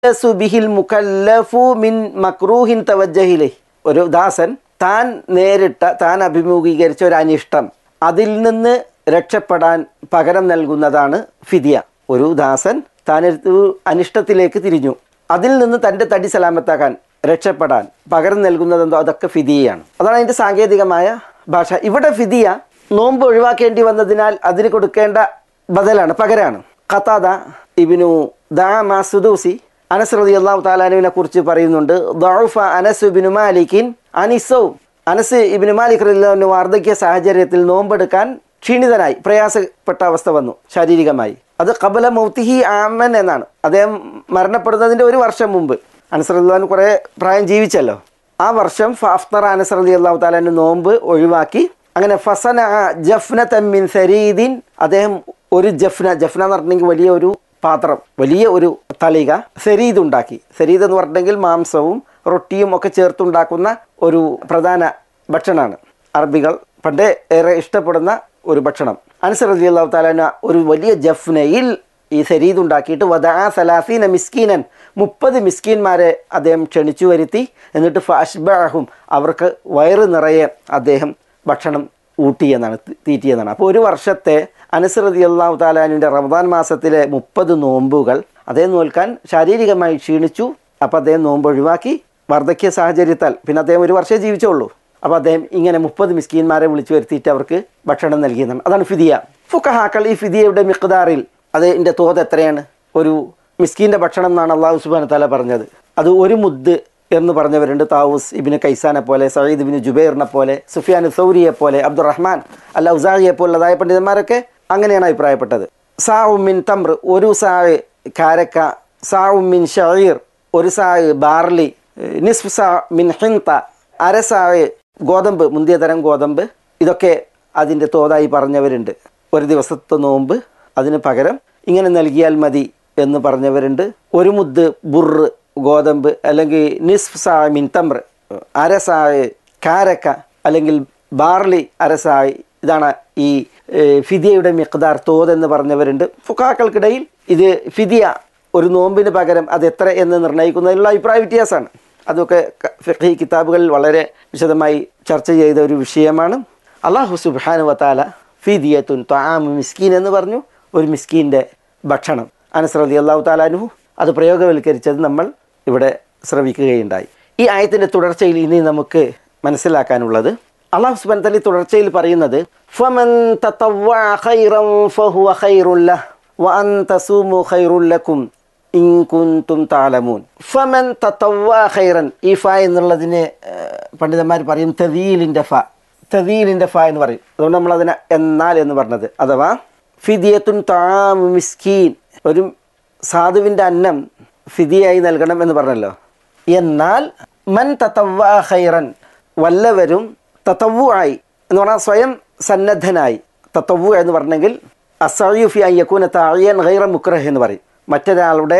ബിഹിൽ മുക്കല്ലഫു മിൻ മക്രൂഹിൻ തവജ്ജഹിലെ ഒരു ദാസൻ താൻ നേരിട്ട താൻ അഭിമുഖീകരിച്ച ഒരു അനിഷ്ടം അതിൽ നിന്ന് രക്ഷപ്പെടാൻ പകരം നൽകുന്നതാണ് ഫിദിയ ഒരു ദാസൻ താൻ ഒരു അനിഷ്ടത്തിലേക്ക് തിരിഞ്ഞു അതിൽ നിന്ന് തൻ്റെ തടി സലാമത്താക്കാൻ രക്ഷപ്പെടാൻ പകരം നൽകുന്നതെന്തോ അതൊക്കെ ഫിദിയയാണ് അതാണ് അതിൻ്റെ സാങ്കേതികമായ ഭാഷ ഇവിടെ ഫിദിയ നോമ്പ് ഒഴിവാക്കേണ്ടി വന്നതിനാൽ അതിന് കൊടുക്കേണ്ട ബദലാണ് പകരാണ് ഖത്താദ ഇബിനു ദാമ സുദൂസി അനസ് റതി അള്ളാഹു താലാനുവിനെ കുറിച്ച് പറയുന്നുണ്ട് ദൗഫ അനസ് ഇബിനു മാലിക്കിൻ അനിസവും അനസ് ഇബിനു മാലിക് റലിന് വാർദ്ധക്യ സാഹചര്യത്തിൽ നോമ്പെടുക്കാൻ ക്ഷീണിതനായി പ്രയാസപ്പെട്ട അവസ്ഥ വന്നു ശാരീരികമായി അത് കബല മൗത്തിഹി ആമൻ എന്നാണ് അദ്ദേഹം മരണപ്പെടുന്നതിൻ്റെ ഒരു വർഷം മുമ്പ് അനസ് റലിന് കുറേ പ്രായം ജീവിച്ചല്ലോ ആ വർഷം ഫാഫ്തർ അനസ് റലി അള്ളാഹു താലാന് നോമ്പ് ഒഴിവാക്കി അങ്ങനെ ഫസന ജഫ്ന തമ്മിൻ സരീദിൻ അദ്ദേഹം ഒരു ജഫ്ന ജഫ്ന എന്ന് പറഞ്ഞിട്ടുണ്ടെങ്കിൽ വലിയ ഒരു പാത്രം വലിയ ഒരു തളിക സരീദ് ഉണ്ടാക്കി സരീദ് എന്ന് പറഞ്ഞിട്ടുണ്ടെങ്കിൽ മാംസവും റൊട്ടിയും ഒക്കെ ചേർത്തുണ്ടാക്കുന്ന ഒരു പ്രധാന ഭക്ഷണമാണ് അറബികൾ പണ്ടേ ഏറെ ഇഷ്ടപ്പെടുന്ന ഒരു ഭക്ഷണം അൻസർ അലി അള്ളാഹു താലാന ഒരു വലിയ ജഫ്നയിൽ ഈ സരീദ് ഉണ്ടാക്കിയിട്ട് വദാ സലാസീന മിസ്കീനൻ മുപ്പത് മിസ്കീന്മാരെ അദ്ദേഹം ക്ഷണിച്ചു വരുത്തി എന്നിട്ട് ഫാഷ്ബാഹും അവർക്ക് വയറ് നിറയെ അദ്ദേഹം ഭക്ഷണം ഊട്ടിയെന്നാണ് തി- തീറ്റിയെന്നാണ് അപ്പോൾ ഒരു വർഷത്തെ അനുസൃതി അള്ളാഹു താലാനുവിൻ്റെ റമദാൻ മാസത്തിലെ മുപ്പത് നോമ്പുകൾ അദ്ദേഹം നോൽക്കാൻ ശാരീരികമായി ക്ഷീണിച്ചു അപ്പോൾ അദ്ദേഹം നോമ്പ് ഒഴിവാക്കി വാർദ്ധക്യ സാഹചര്യത്താൽ പിന്നെ അദ്ദേഹം ഒരു വർഷമേ ജീവിച്ചുള്ളൂ അപ്പോൾ അദ്ദേഹം ഇങ്ങനെ മുപ്പത് മിസ്കീന്മാരെ വിളിച്ചു വരുത്തിയിട്ട് അവർക്ക് ഭക്ഷണം നൽകിയെന്നാണ് അതാണ് ഫിദിയ ഫുക്കഹാക്കൾ ഈ ഫിദിയയുടെ മിഖ്താറിൽ അതിൻ്റെ തോത് എത്രയാണ് ഒരു മിസ്കീൻ്റെ ഭക്ഷണം എന്നാണ് അള്ളാഹു സുബാന തല പറഞ്ഞത് അത് ഒരു മുദ് എന്ന് പറഞ്ഞവരുണ്ട് താവൂസ് ഇബിന് കൈസാനെ പോലെ സയ്യിദ് ഇബിന് ജുബൈറിനെ പോലെ സുഫിയാൻ സൗരിയെ പോലെ അബ്ദുറഹ്മാൻ അല്ല ഉസാഹിയെ പോലുള്ളതായ പണ്ഡിതന്മാരൊക്കെ അങ്ങനെയാണ് അഭിപ്രായപ്പെട്ടത് സാവുമിൻ തമ്ര ഒരു സാഴ് കാരക്ക സാവുമിൻ ഷഹീർ ഒരു സാഴ് ബാർലി നിസ്ഫ് സാ മിൻ ഹിൻത അര സാഴ് ഗോതമ്പ് മുന്തിയ തരം ഗോതമ്പ് ഇതൊക്കെ അതിൻ്റെ തോതായി പറഞ്ഞവരുണ്ട് ഒരു ദിവസത്തെ നോമ്പ് അതിന് പകരം ഇങ്ങനെ നൽകിയാൽ മതി എന്ന് പറഞ്ഞവരുണ്ട് ഒരു മുദ് ബുറ് ഗോതമ്പ് അല്ലെങ്കിൽ നിസ്ഫ് സാ മിൻ തമ്ര അര സാഴ് കാരക്ക അല്ലെങ്കിൽ ബാർലി അരസായി ഇതാണ് ഈ ഏഹ്, ഫിദിയയുടെ മിഖ്താർ തോത് എന്ന് പറഞ്ഞവരുണ്ട് ഫുക്കാക്കൾക്കിടയിൽ ഇത് ഫിദിയ ഒരു നോമ്പിന് പകരം അത് എത്ര എന്ന് നിർണ്ണയിക്കുന്നതിനുള്ള അഭിപ്രായ വ്യത്യാസമാണ് അതൊക്കെ ക- ഫിഖ്ഹി കിതാബുകളിൽ വളരെ വിശദമായി ചർച്ച ചെയ്ത ഒരു വിഷയമാണ് അള്ളാഹു സുബാനു വത്താല ഫിദിയത്തുൻ ത്വാമു മിസ്കീൻ എന്ന് പറഞ്ഞു ഒരു മിസ്കീൻ്റെ ഭക്ഷണം അനസ്രതി അള്ളാഹു താലാനുഹു അത് പ്രയോഗവൽക്കരിച്ചത് നമ്മൾ ഇവിടെ ശ്രവിക്കുകയുണ്ടായി ഈ ആയത്തിൻ്റെ തുടർച്ചയിൽ ഇനി നമുക്ക് മനസ്സിലാക്കാനുള്ളത് അള്ളാഹു സുബാൻ തലി തുടർച്ചയിൽ പറയുന്നത് ഫമൻ തതവ്വഅ ഖൈറൻ ഫഹുവ ഖൈറുൻ ലഹ് വഅൻ തസൂമു ഖൈറുൻ ലക്കും ഇൻ കുൻതും തഅലമൂൻ ഫമൻ തതവ്വഅ ഖൈറൻ ഈ ഫ എന്നുള്ളതിന് ഏഹ്, പണ്ഡിതന്മാർ പറയും തദീലിൻ്റെ ഫ തദീലിൻ്റെ ഫ എന്ന് പറയും അതുകൊണ്ട് നമ്മൾ അതിനെ എന്നാൽ എന്ന് പറഞ്ഞത് അഥവാ ഫിദിയത്തുൻ താമു മിസ്കീൻ ഒരു സാധുവിൻ്റെ അന്നം ഫിദിയായി നൽകണം എന്ന് പറഞ്ഞല്ലോ എന്നാൽ മൻ തത്തവ്വ ഖൈറൻ വല്ലവരും തത്തവു ആയി എന്ന് പറഞ്ഞാൽ സ്വയം സന്നദ്ധനായി തത്തവു എന്ന് പറഞ്ഞെങ്കിൽ അസയുഫി അയ്യക്കൂന താഴിയൻ ഖൈറ മുക്രഹ് എന്ന് പറയും മറ്റൊരാളുടെ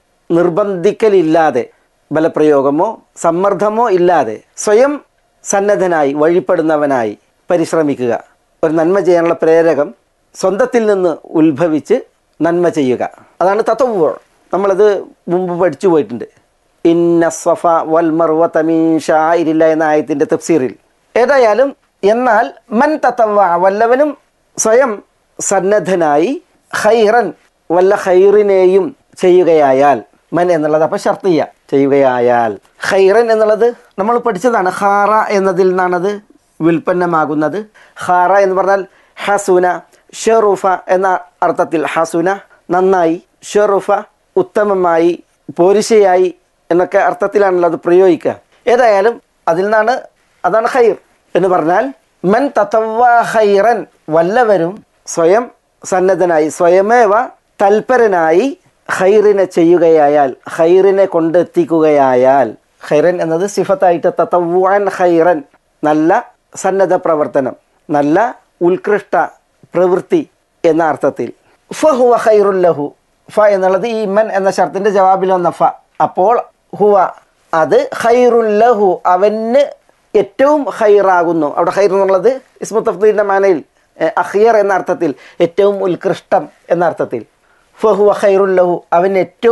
നിർബന്ധിക്കലില്ലാതെ ബലപ്രയോഗമോ സമ്മർദ്ദമോ ഇല്ലാതെ സ്വയം സന്നദ്ധനായി വഴിപ്പെടുന്നവനായി പരിശ്രമിക്കുക ഒരു നന്മ ചെയ്യാനുള്ള പ്രേരകം സ്വന്തത്തിൽ നിന്ന് ഉത്ഭവിച്ച് നന്മ ചെയ്യുക അതാണ് തത്വ നമ്മളത് മുമ്പ് പഠിച്ചു പോയിട്ടുണ്ട് ഇന്ന സഫ വൽ മർവ തമീഷായിരില്ല എന്ന ആയത്തിൻ്റെ തഫ്സീറിൽ ഏതായാലും എന്നാൽ മൻ തത്തവ വല്ലവനും സ്വയം സന്നദ്ധനായി ഖൈറൻ വല്ല ഖൈറിനെയും ചെയ്യുകയായാൽ മൻ എന്നുള്ളത് അപ്പം ഷർത്തിയ ചെയ്യുകയായാൽ ഖൈറൻ എന്നുള്ളത് നമ്മൾ പഠിച്ചതാണ് ഖാറ എന്നതിൽ നിന്നാണത് വിൽപ്പന്നമാകുന്നത് ഖാറ എന്ന് പറഞ്ഞാൽ ഹസുന ഷെറുഫ എന്ന അർത്ഥത്തിൽ ഹസുന നന്നായി ഷെറുഫ ഉത്തമമായി പോരിശയായി എന്നൊക്കെ അർത്ഥത്തിലാണല്ലോ അത് പ്രയോഗിക്കുക ഏതായാലും അതിൽ നിന്നാണ് അതാണ് ഖൈർ എന്ന് പറഞ്ഞാൽ മൻ തത്തവ ഖൈറൻ വല്ലവരും സ്വയം സന്നദ്ധനായി സ്വയമേവ തൽപരനായി ഖൈറിനെ ചെയ്യുകയായാൽ ഖൈറിനെ കൊണ്ടെത്തിക്കുകയായാൽ ഖൈറൻ എന്നത് സിഫത്തായിട്ട് തത്തവാൻ ഖൈറൻ നല്ല സന്നദ്ധ പ്രവർത്തനം നല്ല ഉത്കൃഷ്ട പ്രവൃത്തി എന്ന അർത്ഥത്തിൽ ഫഹുവ ഖൈറുല്ലഹു ഫ എന്നുള്ളത് ഈ മൻ എന്ന ഷർത്തിൻ്റെ ജവാബിൽ വന്ന ഫ അപ്പോൾ ഹുവ അത് ഖൈറുല്ലഹു അവന് ഏറ്റവും ഖൈറാകുന്നു അവിടെ ഖൈർ എന്നുള്ളത് ഇസ്മു തഫ്ദീലിൻ്റെ മാനയിൽ എഹ്, അഖിയർ എന്ന അർത്ഥത്തിൽ ഏറ്റവും ഉത്കൃഷ്ടം എന്ന അർത്ഥത്തിൽ ഫഹുവ ഖൈറുല്ലഹു അവന് ഏറ്റവും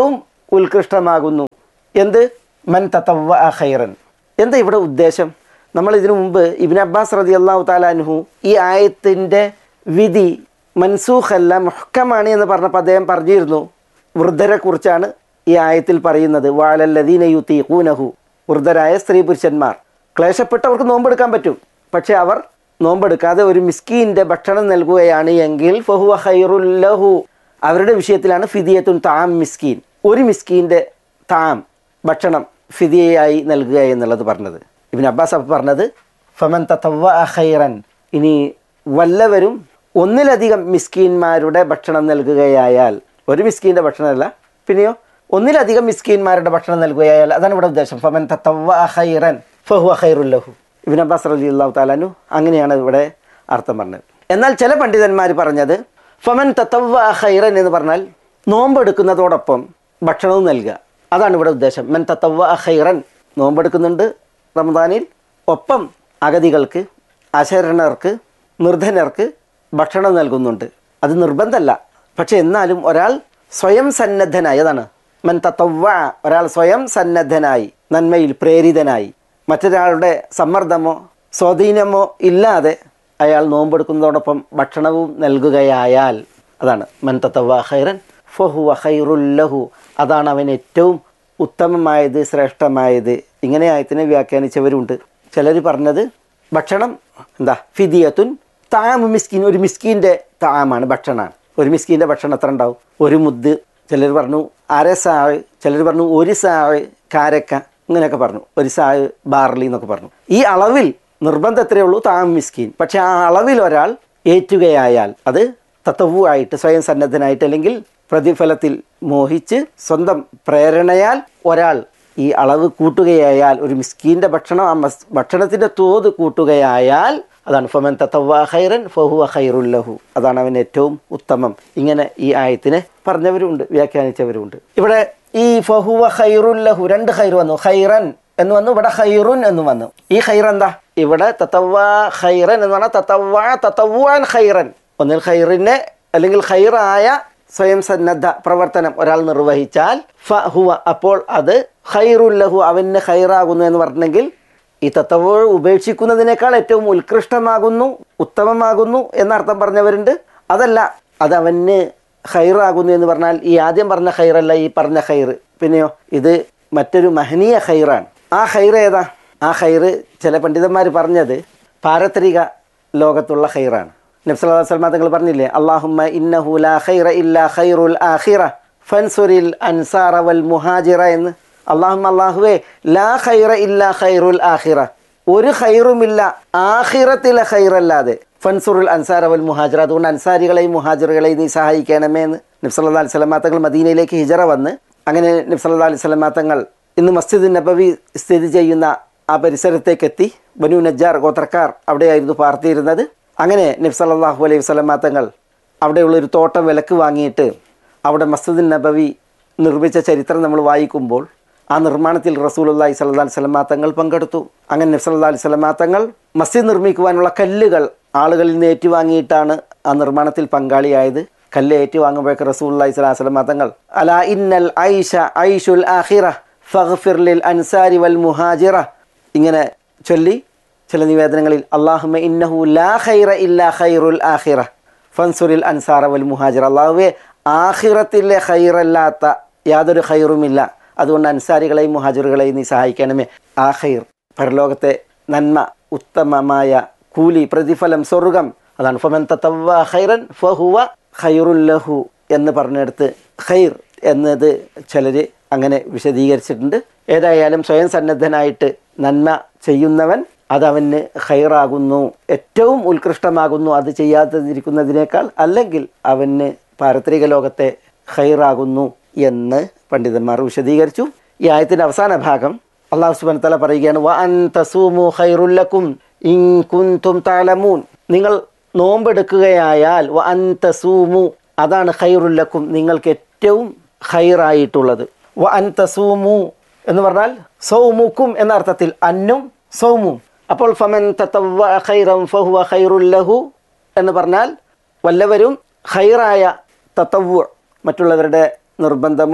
ഉത്കൃഷ്ടമാകുന്നു എന്ത് മൻ തത്തവ ഖൈറൻ എന്താ ഇവിടെ ഉദ്ദേശം നമ്മൾ ഇതിനു മുമ്പ് ഇബിൻ അബ്ബാസ് റതി അള്ളാഹു താലാൻഹു ഈ ആയത്തിൻ്റെ വിധി മൻസൂഖല്ല മുഹക്കമാണ് എന്ന് പറഞ്ഞപ്പോൾ അദ്ദേഹം പറഞ്ഞിരുന്നു വൃദ്ധരെ കുറിച്ചാണ് ഈ ആയത്തിൽ പറയുന്നത് വാലല്ലദീന യുത്തീഖൂനഹു വൃദ്ധരായ സ്ത്രീ പുരുഷന്മാർ ക്ലേശപ്പെട്ടവർക്ക് നോമ്പെടുക്കാൻ പറ്റും പക്ഷേ അവർ നോമ്പെടുക്കാതെ ഒരു മിസ്കീൻ്റെ ഭക്ഷണം നൽകുകയാണ് എങ്കിൽ ഫഹുവ ഖൈറുല്ലഹു അവരുടെ വിഷയത്തിലാണ് ഫിദിയത്തുൻ താം മിസ്കീൻ ഒരു മിസ്കീൻ്റെ താം ഭക്ഷണം ഫിദിയയായി നൽകുക എന്നുള്ളത് പറഞ്ഞത് ഇബിൻ അബ്ബാസ് അപ്പോൾ പറഞ്ഞത് ഫമൻ തത്തവ ഖൈറൻ ഇനി വല്ലവരും ഒന്നിലധികം മിസ്കീന്മാരുടെ ഭക്ഷണം നൽകുകയായാൽ ഒരു മിസ്കീൻ്റെ ഭക്ഷണമല്ല പിന്നെയോ ഒന്നിലധികം മിസ്കീന്മാരുടെ ഭക്ഷണം നൽകുകയായാൽ അതാണ് ഇവിടെ ഉദ്ദേശം ഫമൻ തത്തവ ഖൈറൻ ഫഹു ഖൈറുല്ലഹു ഇബിൻ അബ്ബാസ് റലി അള്ളാഹു താലാനു അങ്ങനെയാണ് ഇവിടെ അർത്ഥം പറഞ്ഞത് എന്നാൽ ചില പണ്ഡിതന്മാർ പറഞ്ഞത് ഫമൻ തത്തവ ഖൈറൻ എന്ന് പറഞ്ഞാൽ നോമ്പെടുക്കുന്നതോടൊപ്പം ഭക്ഷണവും നൽകുക അതാണ് ഇവിടെ ഉദ്ദേശം മൻ തത്തവ ഖൈറൻ നോമ്പെടുക്കുന്നുണ്ട് റമദാനിൽ ഒപ്പം അഗതികൾക്ക് അശരണർക്ക് നിർധനർക്ക് ഭക്ഷണം നൽകുന്നുണ്ട് അത് നിർബന്ധമല്ല പക്ഷെ എന്നാലും ഒരാൾ സ്വയം സന്നദ്ധനായി അതാണ് മൻ തത്തവ ഒരാൾ സ്വയം സന്നദ്ധനായി നന്മയിൽ പ്രേരിതനായി മറ്റൊരാളുടെ സമ്മർദ്ദമോ സ്വാധീനമോ ഇല്ലാതെ അയാൾ നോമ്പെടുക്കുന്നതോടൊപ്പം ഭക്ഷണവും നൽകുകയായാൽ അതാണ് മൻ തത്തവ ഖൈറൻ ഫഹു ഖൈറുല്ലഹു അതാണ് അവൻ ഏറ്റവും ഉത്തമമായത് ശ്രേഷ്ഠമായത് ഇങ്ങനെ ആയത്തിനെ വ്യാഖ്യാനിച്ചവരുണ്ട് ചിലർ പറഞ്ഞത് ഭക്ഷണം എന്താ ഫിദിയത്തുൻ താമ് മിസ്കിൻ ഒരു മിസ്കിൻ്റെ താമാണ് ഭക്ഷണമാണ് ഒരു മിസ്കിൻ്റെ ഭക്ഷണം എത്ര ഉണ്ടാവും ഒരു മുദ്ദ് ചിലർ പറഞ്ഞു അര സാഴ് ചിലർ പറഞ്ഞു ഒരു സാഴ് കാരക്ക ഇങ്ങനെയൊക്കെ പറഞ്ഞു ഒരു സാഴ് ബാർലി എന്നൊക്കെ പറഞ്ഞു ഈ അളവിൽ നിർബന്ധം എത്രയേ ഉള്ളൂ താം മിസ്കീൻ പക്ഷെ ആ അളവിൽ ഒരാൾ ഏറ്റുകയായാൽ അത് തത്വു ആയിട്ട് സ്വയം സന്നദ്ധനായിട്ട് അല്ലെങ്കിൽ പ്രതിഫലത്തിൽ മോഹിച്ച് സ്വന്തം പ്രേരണയാൽ ഒരാൾ ഈ അളവ് കൂട്ടുകയായാൽ ഒരു മിസ്കീൻ്റെ ഭക്ഷണം ആ മസ് ഭക്ഷണത്തിൻ്റെ തോത് കൂട്ടുകയായാൽ അതാണ് ഫമൻ തത്തവ ഖൈറൻ ഫഹുവ ഖൈറുല്ലഹു അതാണ് അവൻ ഏറ്റവും ഉത്തമം ഇങ്ങനെ ഈ ആയത്തിനെ പറഞ്ഞവരുണ്ട് വ്യാഖ്യാനിച്ചവരുണ്ട് ഇവിടെ ഈ ഫഹുവ ഖൈറുല്ലഹു രണ്ട് ഖൈർ വന്നു ഖൈറൻ എന്ന് വന്നു ഇവിടെ ഖൈറുൻ എന്ന് വന്നു ഈ ഖൈർ എന്താ ഇവിടെ തത്തവ ഖൈറൻ എന്ന് പറഞ്ഞാൽ തത്തവ തത്തവാൻ ഖൈറൻ ഒന്നിൽ ഖൈറിനെ അല്ലെങ്കിൽ ഖൈറായ സ്വയം സന്നദ്ധ പ്രവർത്തനം ഒരാൾ നിർവഹിച്ചാൽ ഫ ഹുവ അപ്പോൾ അത് ഖൈറുല്ലഹു അവന് ഖൈറാകുന്നു എന്ന് പറഞ്ഞെങ്കിൽ ഈ തത്വ ഉപേക്ഷിക്കുന്നതിനേക്കാൾ ഏറ്റവും ഉത്കൃഷ്ടമാകുന്നു ഉത്തമമാകുന്നു എന്നർത്ഥം പറഞ്ഞവരുണ്ട് അതല്ല അത് അവന് ഖൈറാകുന്നു എന്ന് പറഞ്ഞാൽ ഈ ആദ്യം പറഞ്ഞ ഖൈറല്ല ഈ പറഞ്ഞ ഖൈർ പിന്നെയോ ഇത് മറ്റൊരു മഹനീയ ഖൈറാണ് ആ ഖൈർ ഏതാ ആ ഖൈർ ചില പണ്ഡിതന്മാർ പറഞ്ഞത് പാരത്രിക ലോകത്തുള്ള ഖൈറാണ് നബ്സല്ലാ സ്വലമ തങ്ങൾ പറഞ്ഞില്ലേ അള്ളാഹുമ്മ ഇന്നഹു ലാ ഖൈറ ഇല്ലാ ഖൈറുൽ ആഖിറ ഫൻസുരിൽ അൻസാറ വൽ മുഹാജിറ എന്ന് അള്ളാഹും അള്ളാഹുവേ ലാ ഖൈറ ഇല്ലാ ഖൈറുൽ ആഖിറ ഒരു ഖൈറുമില്ല ആഖിറത്തിലെ ഖൈറല്ലാതെ ഫൻസുറുൽ അൻസാർ വൽ മുഹാജിറ അതുകൊണ്ട് അൻസാരികളെയും മുഹാജിറുകളെയും നീ സഹായിക്കണമേ എന്ന് നബ്സല്ലാ അലൈഹി സ്വലമാ തങ്ങൾ മദീനയിലേക്ക് ഹിജറ വന്ന് അങ്ങനെ നബ്സല്ലാ അലൈഹി സ്വലമാ തങ്ങൾ ഇന്ന് മസ്ജിദ് നബവി സ്ഥിതി ചെയ്യുന്ന ആ പരിസരത്തേക്ക് എത്തി ബനു നജ്ജാർ ഗോത്രക്കാർ അവിടെയായിരുന്നു പാർത്തിയിരുന്നത് അങ്ങനെ നബ്സല്ലാഹു അലൈഹി വസ്ലമാ തങ്ങൾ അവിടെയുള്ളൊരു തോട്ടം വിലക്ക് വാങ്ങിയിട്ട് അവിടെ മസ്ജിദ് നബവി നിർമ്മിച്ച ചരിത്രം നമ്മൾ വായിക്കുമ്പോൾ ആ നിർമ്മാണത്തിൽ റസൂലുള്ളാഹി സ്വല്ലല്ലാഹി അലൈഹി വസല്ലമ തങ്ങൾ പങ്കെടുത്തു അങ്ങനെ നബി സല്ലല്ലാഹി അലൈഹി വസല്ലമ തങ്ങൾ മസ്ജിദ് നിർമ്മിക്കുവാനുള്ള കല്ലുകൾ ആളുകളിൽ നിന്ന് ഏറ്റുവാങ്ങിയിട്ടാണ് ആ നിർമ്മാണത്തിൽ പങ്കാളിയായത് കല്ല് ഏറ്റുവാങ്ങുമ്പോഴേക്ക് റസൂലുള്ളാഹി സ്വല്ലല്ലാഹി അലൈഹി വസല്ലമ തങ്ങൾ അലാ ഇന്നൽ ഐഷ ഐഷുൽ ആഖിറ ഫഗ്ഫിർ ലിൽ അൻസാരി വൽ മുഹാജിറ ഇങ്ങനെ ചൊല്ലി ചില നിവേദനങ്ങളിൽ അള്ളാഹുമ ഇന്നഹു ലാ ഖൈറ ഇല്ലാ ഖൈറുൽ ആഖിറ ഫൻസുരിൽ അൻസാറ വൽ മുഹാജിർ അള്ളാഹുവെ ആഖിറത്തിലെ ഖൈറല്ലാത്ത യാതൊരു ഖൈറുമില്ല അതുകൊണ്ട് അൻസാരികളെയും മുഹാജിറുകളെയും നീ സഹായിക്കണമേ ആ ഖൈർ പരലോകത്തെ നന്മ ഉത്തമമായ കൂലി പ്രതിഫലം സ്വർഗം അതാണ് ഫമൻ തത്തവ ഖൈറൻ ഫഹുവ ഖൈറുല്ലഹു എന്ന് പറഞ്ഞെടുത്ത് ഖൈർ എന്നത് ചിലർ അങ്ങനെ വിശദീകരിച്ചിട്ടുണ്ട് ഏതായാലും സ്വയം സന്നദ്ധനായിട്ട് നന്മ ചെയ്യുന്നവൻ അതവന് ഖൈറാകുന്നു ഏറ്റവും ഉത്കൃഷ്ടമാകുന്നു അത് ചെയ്യാതിരിക്കുന്നതിനേക്കാൾ അല്ലെങ്കിൽ അവന് പാരത്രിക ലോകത്തെ ഖൈറാകുന്നു എന്ന് പണ്ഡിതന്മാർ വിശദീകരിച്ചു ഈ ആയത്തിൻ്റെ അവസാന ഭാഗം അള്ളാഹു സുബാൻ തല പറയുകയാണ് വ അൻ തസൂമു ഖൈറുല്ലക്കും ഇൻ കുൻതും താലമൂൻ നിങ്ങൾ നോമ്പെടുക്കുകയായാൽ വ അൻ തസൂമു അതാണ് ഖൈറുല്ലക്കും നിങ്ങൾക്ക് ഏറ്റവും ഖൈറായിട്ടുള്ളത് വ അൻ തസൂമു എന്ന് പറഞ്ഞാൽ സൗമുക്കും എന്ന അർത്ഥത്തിൽ അന്നും സൗമും അപ്പോൾ ഫമൻ തത്തവ ഖൈറം ഫഹുവ ഖൈറുല്ലഹു എന്ന് പറഞ്ഞാൽ വല്ലവരും ഖൈറായ തത്തവ്വ് മറ്റുള്ളവരുടെ നിർബന്ധമോ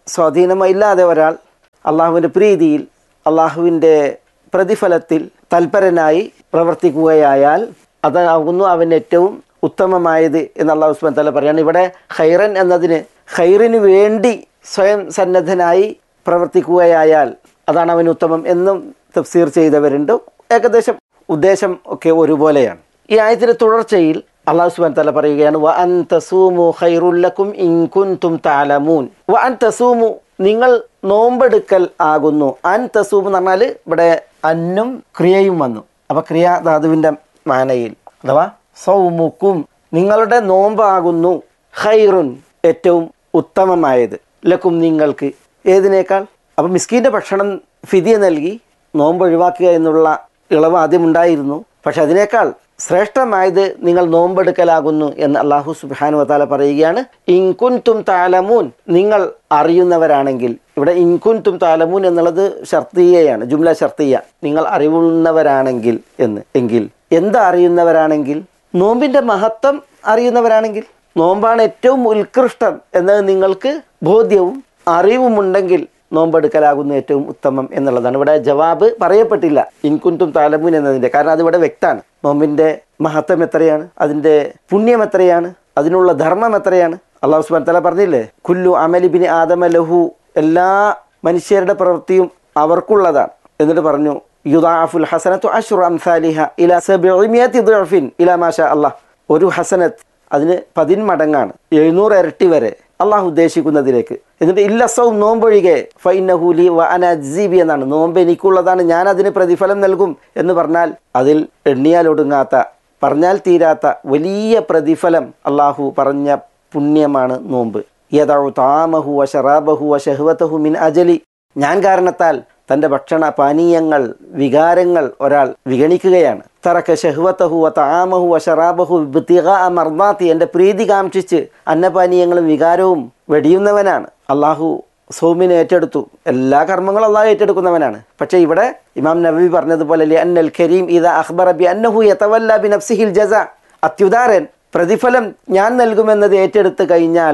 സ്വാധീനമോ ഇല്ലാതെ ഒരാൾ അള്ളാഹുവിൻ്റെ പ്രീതിയിൽ അള്ളാഹുവിൻ്റെ പ്രതിഫലത്തിൽ തൽപരനായി പ്രവർത്തിക്കുകയായാൽ അതാകുന്നു അവൻ ഏറ്റവും ഉത്തമമായത് എന്ന് അള്ളാഹു ഉസ്മാൻ തല പറയാണ് ഇവിടെ ഖൈറൻ എന്നതിന് ഖൈറിന് വേണ്ടി സ്വയം സന്നദ്ധനായി പ്രവർത്തിക്കുകയായാൽ അതാണ് അവന് ഉത്തമം എന്നും തഫ്സീർ ചെയ്തവരുണ്ട് ഏകദേശം ഉദ്ദേശം ഒക്കെ ഒരുപോലെയാണ് ഈ ആയത്തിൻ്റെ തുടർച്ചയിൽ അള്ളാഹു സുബാൻ തല പറയുകയാണ് വ അൻ തസൂമു ഖൈറുല്ലക്കും ഇൻ കുൻതും താലമൂൻ വ അൻ തസൂമു നിങ്ങൾ നോമ്പെടുക്കൽ ആകുന്നു അൻ തസൂമ് എന്ന് പറഞ്ഞാൽ ഇവിടെ അന്നും ക്രിയയും വന്നു അപ്പോൾ ക്രിയാധാതുവിൻ്റെ മാനയിൽ അഥവാ സൗമുക്കും നിങ്ങളുടെ നോമ്പാകുന്നു ഖൈറുൻ ഏറ്റവും ഉത്തമമായത് ലക്കും നിങ്ങൾക്ക് ഏതിനേക്കാൾ അപ്പം മിസ്കീൻ്റെ ഭക്ഷണം ഫിദിയ നൽകി നോമ്പ് ഒഴിവാക്കുക എന്നുള്ള ഇളവ് ആദ്യം ഉണ്ടായിരുന്നു പക്ഷെ അതിനേക്കാൾ ശ്രേഷ്ഠമായത് നിങ്ങൾ നോമ്പെടുക്കലാകുന്നു എന്ന് അള്ളാഹു സുബാനു വത്താല പറയുകയാണ് ഇൻകുൻതും താലമൂൻ നിങ്ങൾ അറിയുന്നവരാണെങ്കിൽ ഇവിടെ ഇൻകുൻതും താലമൂൻ എന്നുള്ളത് ഷർത്തീയയാണ് ജുംല ഷർത്തീയ നിങ്ങൾ അറിവുള്ളവരാണെങ്കിൽ എന്ന് എങ്കിൽ എന്താ അറിയുന്നവരാണെങ്കിൽ നോമ്പിൻ്റെ മഹത്വം അറിയുന്നവരാണെങ്കിൽ നോമ്പാണ് ഏറ്റവും ഉത്കൃഷ്ടം എന്നത് നിങ്ങൾക്ക് ബോധ്യവും അറിവുമുണ്ടെങ്കിൽ നോമ്പെടുക്കലാകുന്ന ഏറ്റവും ഉത്തമം എന്നുള്ളതാണ് ഇവിടെ ജവാബ് പറയപ്പെട്ടില്ല ഇൻകുന്തും താലമുൻ എന്നതിൻ്റെ കാരണം അതിവിടെ വ്യക്തമാണ് നോമ്പിൻ്റെ മഹത്വം എത്രയാണ് അതിൻ്റെ പുണ്യം എത്രയാണ് അതിനുള്ള ധർമ്മം എത്രയാണ് അള്ളാഹു സുബാൻ തല പറഞ്ഞില്ലേ കുല്ലു അമലിബിന് ആദമ ലഹു എല്ലാ മനുഷ്യരുടെ പ്രവൃത്തിയും അവർക്കുള്ളതാണ് എന്നിട്ട് പറഞ്ഞു യുദാഫുൽ ഹസനത്തു അഷ്റു അംസാലിഹ ഇല സബിഅമിയത്തി ദുഅഫിൻ ഇല മാഷ അള്ളാഹ് ഒരു ഹസനത്ത് അതിന് പതിന്മടങ്ങാണ് എഴുന്നൂറ് ഇരട്ടി വരെ അള്ളാഹു ഉദ്ദേശിക്കുന്നതിലേക്ക് എന്നിട്ട് ഇല്ലസവും നോമ്പൊഴികെ ഫൈനഹൂലി വ അനജീബി എന്നാണ് നോമ്പ് എനിക്കുള്ളതാണ് ഞാൻ അതിന് പ്രതിഫലം നൽകും എന്ന് പറഞ്ഞാൽ അതിൽ എണ്ണിയാൽ ഒടുങ്ങാത്ത പറഞ്ഞാൽ തീരാത്ത വലിയ പ്രതിഫലം അള്ളാഹു പറഞ്ഞ പുണ്യമാണ് നോമ്പ് യദാഉ താമഹു വ ഷറാബഹു വ ഷഹ്വതഹു മിൻ അജലി ഞാൻ കാരണത്താൽ തൻ്റെ ഭക്ഷണ പാനീയങ്ങൾ വികാരങ്ങൾ ഒരാൾ വിഗണിക്കുകയാണ് തറക്ക ഷഹ്വത്തഹു വ താമഹു വ ഷറാബഹു മർമാത്തി എൻ്റെ പ്രീതി കാംക്ഷിച്ച് അന്നപാനീയങ്ങളും വികാരവും വെടിയുന്നവനാണ് അള്ളാഹു സൗമിനെ ഏറ്റെടുത്തു എല്ലാ കർമ്മങ്ങളും അള്ളാഹു ഏറ്റെടുക്കുന്നവനാണ് പക്ഷേ ഇവിടെ ഇമാം നബി പറഞ്ഞതുപോലെ ലി അന്നൽ കരീം ഇത അഖ്ബർ ബി അന്നഹു യതവല്ല ബി നഫ്സിഹിൽ ജസ അത്യുദാരൻ പ്രതിഫലം ഞാൻ നൽകുമെന്നത് ഏറ്റെടുത്ത് കഴിഞ്ഞാൽ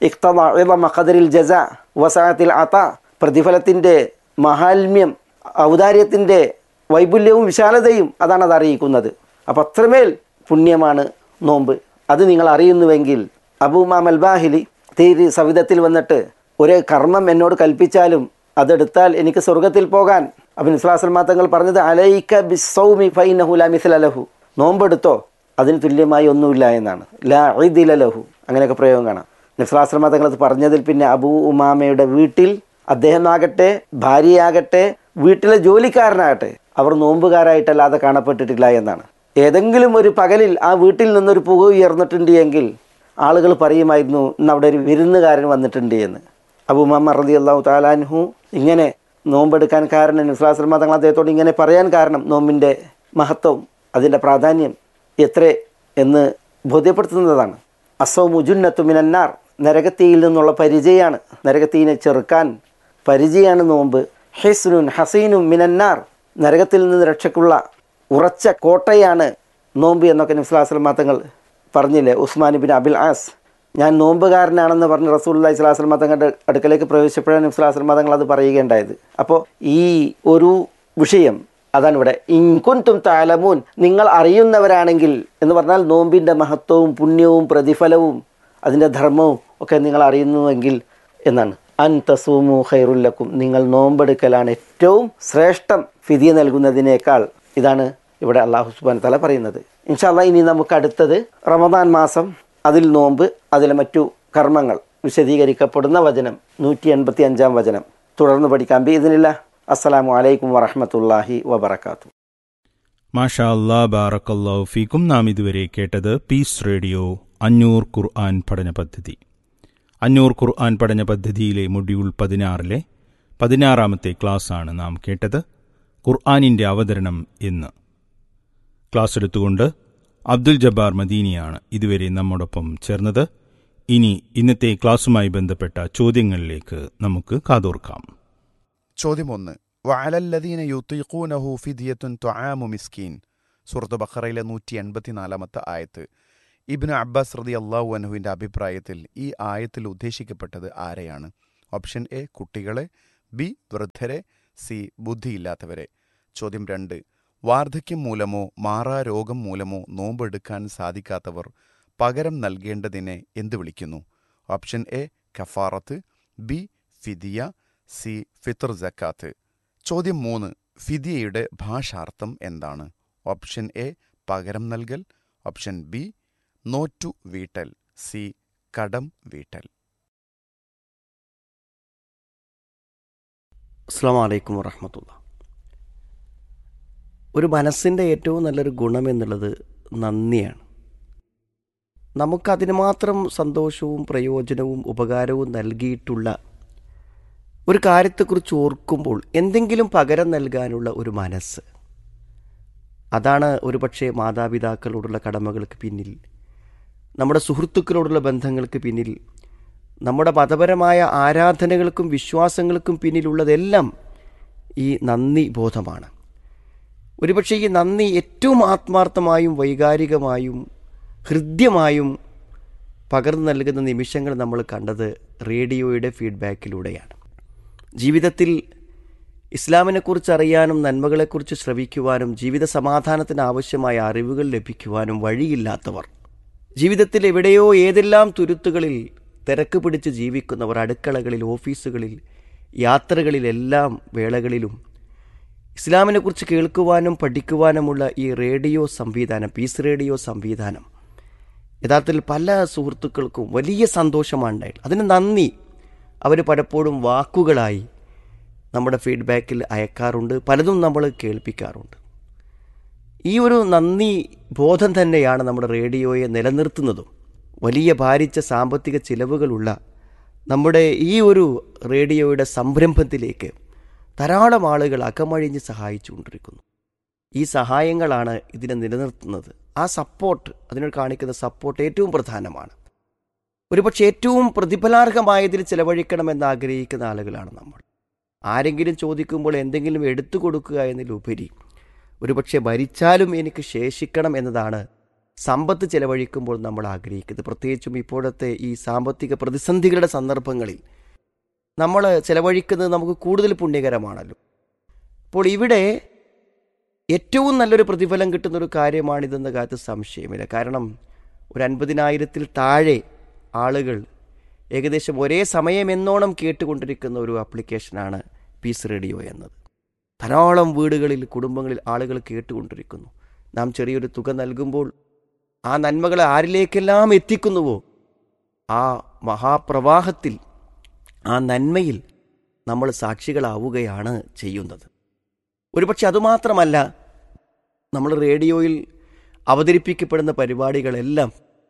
ഖദറിൽ ജസ വസാത്തിൽ അത പ്രതിഫലത്തിൻ്റെ മഹാത്മ്യം ഔദാര്യത്തിൻ്റെ വൈപുല്യവും വിശാലതയും അതാണ് അത് അറിയിക്കുന്നത് അപ്പം അത്രമേൽ പുണ്യമാണ് നോമ്പ് അത് നിങ്ങൾ അറിയുന്നുവെങ്കിൽ അബൂമാം അൽബാഹിലി തീരി സവിധത്തിൽ വന്നിട്ട് ഒരു കർമ്മം എന്നോട് കൽപ്പിച്ചാലും അതെടുത്താൽ എനിക്ക് സ്വർഗത്തിൽ പോകാൻ അപ്പം ഇസ്ലാസ്ലമാ തങ്ങൾ പറഞ്ഞത് അലൈക്ക ബിസൗമി ഫൈനഹു ലാ മിസ്ലലഹു നോമ്പെടുത്തോ അതിന് തുല്യമായി ഒന്നുമില്ല എന്നാണ് ലാ ലഹു അങ്ങനെയൊക്കെ പ്രയോഗം കാണാം നിസ്ലാസ്ലമാ തങ്ങൾ അത് പറഞ്ഞതിൽ പിന്നെ അബൂ ഉമാമയുടെ വീട്ടിൽ അദ്ദേഹമാകട്ടെ ഭാര്യയാകട്ടെ വീട്ടിലെ ജോലിക്കാരനാകട്ടെ അവർ നോമ്പുകാരായിട്ടല്ലാതെ കാണപ്പെട്ടിട്ടില്ല എന്നാണ് ഏതെങ്കിലും ഒരു പകലിൽ ആ വീട്ടിൽ നിന്നൊരു പുക ഉയർന്നിട്ടുണ്ട് എങ്കിൽ ആളുകൾ പറയുമായിരുന്നു ഇന്ന് അവിടെ ഒരു വിരുന്നുകാരൻ വന്നിട്ടുണ്ട് എന്ന് അബു മുഹമ്മദ് റതി അള്ളാഹു താലാൻഹു ഇങ്ങനെ നോമ്പെടുക്കാൻ കാരണം നിസ്ലാസ്ലമ തങ്ങൾ അദ്ദേഹത്തോട് ഇങ്ങനെ പറയാൻ കാരണം നോമ്പിൻ്റെ മഹത്വം അതിൻ്റെ പ്രാധാന്യം എത്ര എന്ന് ബോധ്യപ്പെടുത്തുന്നതാണ് അസോ മുജുന്നത്തു മിനന്നാർ നരകത്തീയിൽ നിന്നുള്ള പരിചയമാണ് നരകത്തീനെ ചെറുക്കാൻ പരിചയമാണ് നോമ്പ് ഹെസ്നുൻ ഹസീനും മിനന്നാർ നരകത്തിൽ നിന്ന് രക്ഷക്കുള്ള ഉറച്ച കോട്ടയാണ് നോമ്പ് എന്നൊക്കെ നിസ്ലാസ്ലം തങ്ങൾ പറഞ്ഞില്ലേ ഉസ്മാൻ ബിൻ അബിൽ ആസ് ഞാൻ നോമ്പുകാരനാണെന്ന് പറഞ്ഞ് റസൂല്ലാ ഇസ്ലാസ്ലം തങ്ങളുടെ അടുക്കലേക്ക് പ്രവേശിച്ചപ്പോഴാണ് ഇസ്ലാസ്ലം തങ്ങൾ അത് പറയുകയുണ്ടായത് അപ്പോൾ ഈ ഒരു വിഷയം അതാണ് ഇവിടെ ഇൻകുൻതും താലമൂൻ നിങ്ങൾ അറിയുന്നവരാണെങ്കിൽ എന്ന് പറഞ്ഞാൽ നോമ്പിൻ്റെ മഹത്വവും പുണ്യവും പ്രതിഫലവും അതിൻ്റെ ധർമ്മവും ഒക്കെ നിങ്ങൾ അറിയുന്നുവെങ്കിൽ എന്നാണ് അൻ തസൂമു ഖൈറുല്ലക്കും നിങ്ങൾ നോമ്പെടുക്കലാണ് ഏറ്റവും ശ്രേഷ്ഠം ഫിദിയ നൽകുന്നതിനേക്കാൾ ഇതാണ് ഇവിടെ അള്ളാഹു സുബാൻ തല പറയുന്നത് ഇൻഷാല്ല ഇനി നമുക്ക് അടുത്തത് റമദാൻ മാസം അതിൽ നോമ്പ് അതിലെ മറ്റു കർമ്മങ്ങൾ വിശദീകരിക്കപ്പെടുന്ന വചനം നൂറ്റി എൺപത്തി അഞ്ചാം വചനം തുടർന്ന് പഠിക്കാം ബി ഇതിനില്ല അസ്സലാമു അലൈക്കും വറഹമത്തല്ലാഹി വബർക്കാത്തു മാഷാ അല്ലാ ബാറക്കല്ലാഹു ഫീക്കും നാം ഇതുവരെ കേട്ടത് പീസ് റേഡിയോ അഞ്ഞൂർ ഖുർആൻ പഠന പദ്ധതി അഞ്ഞൂർ ഖുർആൻ പഠന പദ്ധതിയിലെ മൊഡ്യൂൾ പതിനാറിലെ പതിനാറാമത്തെ ക്ലാസ്സാണ് നാം കേട്ടത് ഖുർആാനിൻ്റെ അവതരണം എന്ന് ക്ലാസ് എടുത്തുകൊണ്ട് അബ്ദുൽ ജബ്ബാർ മദീനിയാണ് ഇതുവരെ നമ്മോടൊപ്പം ചേർന്നത് ഇനി ഇന്നത്തെ ക്ലാസ്സുമായി ബന്ധപ്പെട്ട ചോദ്യങ്ങളിലേക്ക് നമുക്ക് കാതോർക്കാം ചോദ്യം ഒന്ന് വഅലല്ലദീന യുത്തീഖൂനഹു ഫിദിയത്തുൻ ത്വആമു മിസ്കീൻ സൂറത്ത് ബഖറയിലെ നൂറ്റി എൺപത്തിനാലാമത്തെ ആയത്ത് ഇബ്നു അബ്ബാസ് റതി അള്ളാഹു അനഹുവിൻ്റെ അഭിപ്രായത്തിൽ ഈ ആയത്തിൽ ഉദ്ദേശിക്കപ്പെട്ടത് ആരെയാണ് ഓപ്ഷൻ എ കുട്ടികളെ ബി വൃദ്ധരെ സി ബുദ്ധിയില്ലാത്തവരെ ചോദ്യം രണ്ട് വാർദ്ധക്യം മൂലമോ മാറാ രോഗം മൂലമോ നോമ്പെടുക്കാൻ സാധിക്കാത്തവർ പകരം നൽകേണ്ടതിനെ എന്ത് വിളിക്കുന്നു ഓപ്ഷൻ എ കഫാറത്ത് ബി ഫിദിയ സി ഫിത്തർ ജക്കാത്ത് ചോദ്യം മൂന്ന് ഫിദിയയുടെ ഭാഷാർത്ഥം എന്താണ് ഓപ്ഷൻ എ പകരം നൽകൽ ഓപ്ഷൻ ബി നോറ്റു വീട്ടൽ സി കടം വീട്ടൽ അസ്സാം വലൈക്കും വറഹമത്തുള്ള ഒരു മനസ്സിൻ്റെ ഏറ്റവും നല്ലൊരു ഗുണം എന്നുള്ളത് നന്ദിയാണ് നമുക്കതിന് മാത്രം സന്തോഷവും പ്രയോജനവും ഉപകാരവും നൽകിയിട്ടുള്ള ഒരു കാര്യത്തെക്കുറിച്ച് ഓർക്കുമ്പോൾ എന്തെങ്കിലും പകരം നൽകാനുള്ള ഒരു മനസ്സ് അതാണ് ഒരുപക്ഷെ മാതാപിതാക്കളോടുള്ള കടമകൾക്ക് പിന്നിൽ നമ്മുടെ സുഹൃത്തുക്കളോടുള്ള ബന്ധങ്ങൾക്ക് പിന്നിൽ നമ്മുടെ മതപരമായ ആരാധനകൾക്കും വിശ്വാസങ്ങൾക്കും പിന്നിലുള്ളതെല്ലാം ഈ നന്ദി ബോധമാണ് ഒരുപക്ഷെ ഈ നന്ദി ഏറ്റവും ആത്മാർത്ഥമായും വൈകാരികമായും ഹൃദ്യമായും പകർന്നു നൽകുന്ന നിമിഷങ്ങൾ നമ്മൾ കണ്ടത് റേഡിയോയുടെ ഫീഡ്ബാക്കിലൂടെയാണ് ജീവിതത്തിൽ ഇസ്ലാമിനെക്കുറിച്ച് അറിയാനും നന്മകളെക്കുറിച്ച് ശ്രവിക്കുവാനും ജീവിത സമാധാനത്തിന് ആവശ്യമായ അറിവുകൾ ലഭിക്കുവാനും വഴിയില്ലാത്തവർ ജീവിതത്തിൽ എവിടെയോ ഏതെല്ലാം തുരുത്തുകളിൽ തിരക്ക് പിടിച്ച് ജീവിക്കുന്നവർ അടുക്കളകളിൽ ഓഫീസുകളിൽ യാത്രകളിലെല്ലാം വേളകളിലും ഇസ്ലാമിനെക്കുറിച്ച് കേൾക്കുവാനും പഠിക്കുവാനുമുള്ള ഈ റേഡിയോ സംവിധാനം പീസ് റേഡിയോ സംവിധാനം യഥാർത്ഥത്തിൽ പല സുഹൃത്തുക്കൾക്കും വലിയ സന്തോഷമാണ് ഉണ്ടായത് അതിന് നന്ദി അവർ പലപ്പോഴും വാക്കുകളായി നമ്മുടെ ഫീഡ്ബാക്കിൽ അയക്കാറുണ്ട് പലതും നമ്മൾ കേൾപ്പിക്കാറുണ്ട് ഈ ഒരു നന്ദി ബോധം തന്നെയാണ് നമ്മുടെ റേഡിയോയെ നിലനിർത്തുന്നതും വലിയ ഭാരിച്ച സാമ്പത്തിക ചിലവുകളുള്ള നമ്മുടെ ഈ ഒരു റേഡിയോയുടെ സംരംഭത്തിലേക്ക് ധാരാളം ആളുകൾ അകമഴിഞ്ഞ് സഹായിച്ചുകൊണ്ടിരിക്കുന്നു ഈ സഹായങ്ങളാണ് ഇതിനെ നിലനിർത്തുന്നത് ആ സപ്പോർട്ട് അതിനോട് കാണിക്കുന്ന സപ്പോർട്ട് ഏറ്റവും പ്രധാനമാണ് ഒരുപക്ഷെ ഏറ്റവും പ്രതിഫലാർഹമായതിൽ ചെലവഴിക്കണമെന്ന് ആഗ്രഹിക്കുന്ന ആളുകളാണ് നമ്മൾ ആരെങ്കിലും ചോദിക്കുമ്പോൾ എന്തെങ്കിലും എടുത്തു കൊടുക്കുക എന്നതിലുപരി ഒരുപക്ഷെ ഭരിച്ചാലും എനിക്ക് ശേഷിക്കണം എന്നതാണ് സമ്പത്ത് ചെലവഴിക്കുമ്പോൾ നമ്മൾ ആഗ്രഹിക്കുന്നത് പ്രത്യേകിച്ചും ഇപ്പോഴത്തെ ഈ സാമ്പത്തിക പ്രതിസന്ധികളുടെ സന്ദർഭങ്ങളിൽ നമ്മൾ ചെലവഴിക്കുന്നത് നമുക്ക് കൂടുതൽ പുണ്യകരമാണല്ലോ അപ്പോൾ ഇവിടെ ഏറ്റവും നല്ലൊരു പ്രതിഫലം കിട്ടുന്ന ഒരു കാര്യമാണിതെന്ന കാര്യത്തിൽ സംശയമില്ല കാരണം ഒരു അൻപതിനായിരത്തിൽ താഴെ ആളുകൾ ഏകദേശം ഒരേ സമയം എന്നോണം കേട്ടുകൊണ്ടിരിക്കുന്ന ഒരു ആപ്ലിക്കേഷനാണ് പീസ് റേഡിയോ എന്നത് ധാരാളം വീടുകളിൽ കുടുംബങ്ങളിൽ ആളുകൾ കേട്ടുകൊണ്ടിരിക്കുന്നു നാം ചെറിയൊരു തുക നൽകുമ്പോൾ ആ നന്മകൾ ആരിലേക്കെല്ലാം എത്തിക്കുന്നുവോ ആ മഹാപ്രവാഹത്തിൽ ആ നന്മയിൽ നമ്മൾ സാക്ഷികളാവുകയാണ് ചെയ്യുന്നത് ഒരുപക്ഷെ അതുമാത്രമല്ല നമ്മൾ റേഡിയോയിൽ അവതരിപ്പിക്കപ്പെടുന്ന പരിപാടികളെല്ലാം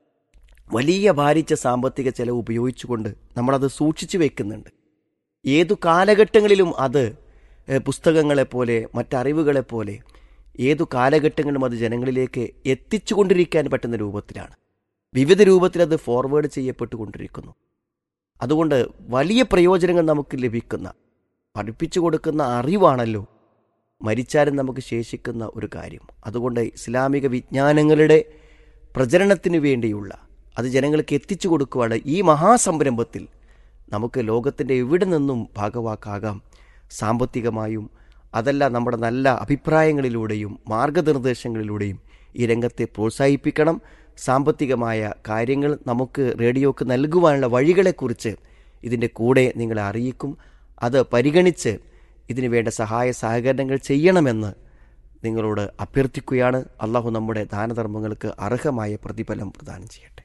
വലിയ ഭാരിച്ച സാമ്പത്തിക ചെലവ് ഉപയോഗിച്ചുകൊണ്ട് നമ്മളത് സൂക്ഷിച്ചു വെക്കുന്നുണ്ട് ഏതു കാലഘട്ടങ്ങളിലും അത് ഏഹ്, പുസ്തകങ്ങളെപ്പോലെ മറ്ററിവുകളെപ്പോലെ ഏതു കാലഘട്ടങ്ങളിലും അത് ജനങ്ങളിലേക്ക് എത്തിച്ചുകൊണ്ടിരിക്കാൻ പറ്റുന്ന രൂപത്തിലാണ് വിവിധ രൂപത്തിൽ അത് ഫോർവേഡ് ചെയ്യപ്പെട്ടുകൊണ്ടിരിക്കുന്നു അതുകൊണ്ട് വലിയ പ്രയോജനങ്ങൾ നമുക്ക് ലഭിക്കുന്ന പഠിപ്പിച്ചു കൊടുക്കുന്ന അറിവാണല്ലോ മരിച്ചാലും നമുക്ക് ശേഷിക്കുന്ന ഒരു കാര്യം അതുകൊണ്ട് ഇസ്ലാമിക വിജ്ഞാനങ്ങളുടെ പ്രചരണത്തിന് വേണ്ടിയുള്ള അത് ജനങ്ങൾക്ക് എത്തിച്ചു കൊടുക്കുവാണ് ഈ മഹാസംരംഭത്തിൽ നമുക്ക് ലോകത്തിൻ്റെ എവിടെ നിന്നും ഭാഗവാക്കാകാം സാമ്പത്തികമായും അതല്ല നമ്മുടെ നല്ല അഭിപ്രായങ്ങളിലൂടെയും മാർഗനിർദ്ദേശങ്ങളിലൂടെയും ഈ രംഗത്തെ പ്രോത്സാഹിപ്പിക്കണം സാമ്പത്തികമായ കാര്യങ്ങൾ നമുക്ക് റേഡിയോക്ക് നൽകുവാനുള്ള വഴികളെക്കുറിച്ച് ഇതിൻ്റെ കൂടെ നിങ്ങളെ അറിയിക്കും അത് പരിഗണിച്ച് ഇതിനു വേണ്ട സഹായ സഹകരണങ്ങൾ ചെയ്യണമെന്ന് നിങ്ങളോട് അഭ്യർത്ഥിക്കുകയാണ് അള്ളാഹു നമ്മുടെ ദാനധർമ്മങ്ങൾക്ക് അർഹമായ പ്രതിഫലം പ്രദാനം ചെയ്യട്ടെ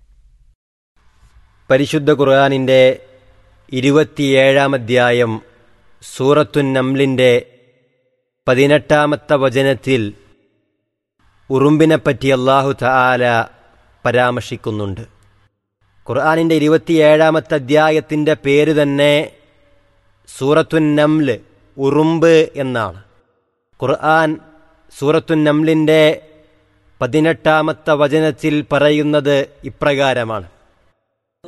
പരിശുദ്ധ ഖുർആാനിൻ്റെ ഇരുപത്തിയേഴാം അധ്യായം സൂറത്തുൻ നംലിൻ്റെ പതിനെട്ടാമത്തെ വചനത്തിൽ ഉറുമ്പിനെപ്പറ്റി അള്ളാഹു തആല പരാമർശിക്കുന്നുണ്ട് ഖുർആാനിൻ്റെ ഇരുപത്തിയേഴാമത്തെ അധ്യായത്തിൻ്റെ പേര് തന്നെ സൂറത്തുൻ നംല് ഉറുമ്പ് എന്നാണ് ഖുർആൻ സൂറത്തുൻ നംലിൻ്റെ പതിനെട്ടാമത്തെ വചനത്തിൽ പറയുന്നത് ഇപ്രകാരമാണ്